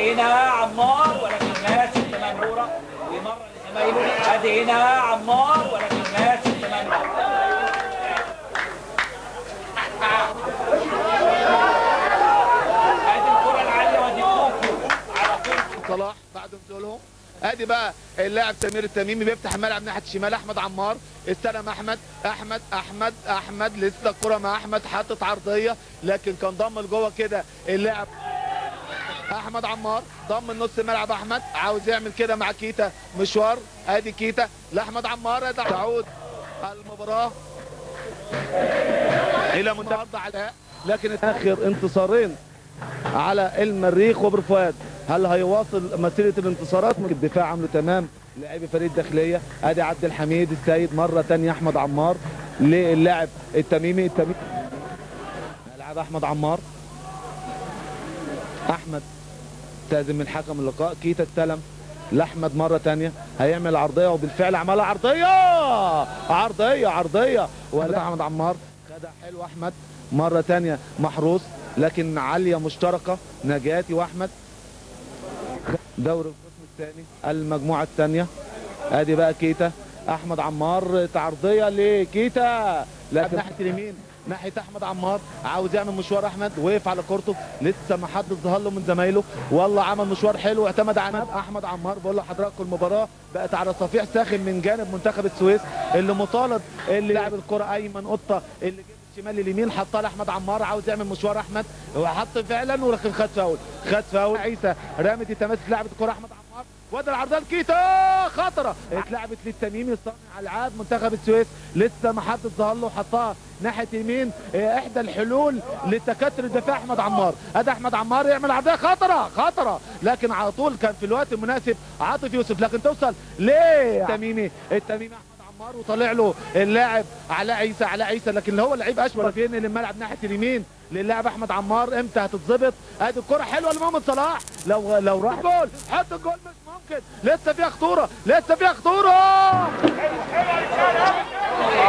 ادي هنا عمار ولكن ماسك لمنهوره ومره لزمايله ادي هنا عمار ولكن ماسك لمنهوره ادي الكره العاليه ودي كوكو على طول صلاح بعد نزولهم ادي بقى اللاعب سمير التميمي بيفتح الملعب ناحيه الشمال احمد عمار استلم احمد احمد احمد احمد لسه الكره مع احمد حاطط عرضيه لكن كان ضم لجوه كده اللاعب احمد عمار ضم النص ملعب احمد عاوز يعمل كده مع كيتا مشوار ادي كيتا لاحمد عمار ادي تعود المباراه الى منتهى علاء لكن اخر انتصارين على المريخ وبرفؤاد هل هيواصل مسيره الانتصارات ممكن الدفاع عامله تمام لاعبي فريق الداخليه ادي عبد الحميد السيد مره ثانيه احمد عمار للاعب التميمي التميمي اللاعب احمد عمار احمد استاذن من حكم اللقاء كيتا استلم لاحمد مره ثانيه هيعمل عرضيه وبالفعل عملها عرضيه عرضيه عرضيه ولا احمد عمار خدها حلو احمد مره ثانيه محروس لكن عاليه مشتركه نجاتي واحمد دوري القسم الثاني المجموعه الثانيه ادي بقى كيتا احمد عمار تعرضيه لكيتا لكن ناحيه اليمين ناحيه احمد عمار عاوز يعمل مشوار احمد وقف على كورته لسه ما حد ظهر له من زمايله والله عمل مشوار حلو اعتمد على احمد عمار بقول لحضراتكم المباراه بقت على صفيح ساخن من جانب منتخب السويس اللي مطالب اللي لعب الكره ايمن قطه اللي جه الشمال اليمين حطها لاحمد عمار عاوز يعمل مشوار احمد وحط فعلا ولكن خد فاول خد فاول عيسى رمت التماسك لعبت الكره احمد عمار وادي العرضيه لكيتا خطره اتلعبت للتميمي صانع العاب منتخب السويس لسه ما حد ظهر له حطها ناحيه يمين اه، احدى الحلول لتكتل الدفاع احمد عمار ادي احمد عمار يعمل عرضيه خطره خطره لكن على طول كان في الوقت المناسب عاطف يوسف لكن توصل ليه التميمي التميمي احمد عمار وطلع له اللاعب علاء عيسى علاء عيسى لكن اللي هو اللعيب اشول فين الملعب ناحيه اليمين للاعب احمد عمار امتى هتتظبط ادي الكره حلوه لمحمد صلاح لو لو راح جول حط الجول مش ممكن لسه فيها خطوره لسه فيها خطوره